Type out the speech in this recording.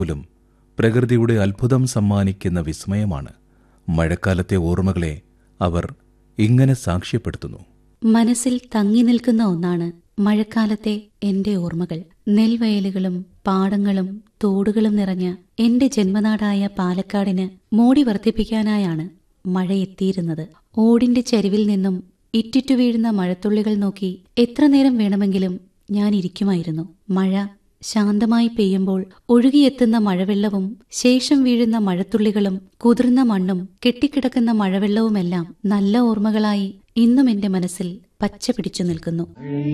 പോലും പ്രകൃതിയുടെ അത്ഭുതം സമ്മാനിക്കുന്ന വിസ്മയമാണ് മഴക്കാലത്തെ ഓർമ്മകളെ അവർ ഇങ്ങനെ സാക്ഷ്യപ്പെടുത്തുന്നു മനസ്സിൽ തങ്ങി നിൽക്കുന്ന ഒന്നാണ് മഴക്കാലത്തെ എന്റെ ഓർമ്മകൾ നെൽവയലുകളും പാടങ്ങളും തോടുകളും നിറഞ്ഞ എന്റെ ജന്മനാടായ പാലക്കാടിന് മോടി വർദ്ധിപ്പിക്കാനായാണ് മഴ എത്തിയിരുന്നത് ഓടിന്റെ ചരിവിൽ നിന്നും ഇറ്റിറ്റു വീഴുന്ന മഴത്തുള്ളികൾ നോക്കി എത്ര നേരം വേണമെങ്കിലും ഞാൻ ഇരിക്കുമായിരുന്നു മഴ ശാന്തമായി പെയ്യുമ്പോൾ ഒഴുകിയെത്തുന്ന മഴവെള്ളവും ശേഷം വീഴുന്ന മഴത്തുള്ളികളും കുതിർന്ന മണ്ണും കെട്ടിക്കിടക്കുന്ന മഴവെള്ളവുമെല്ലാം നല്ല ഓർമ്മകളായി ഇന്നും എന്റെ മനസ്സിൽ പച്ച പിടിച്ചു നിൽക്കുന്നു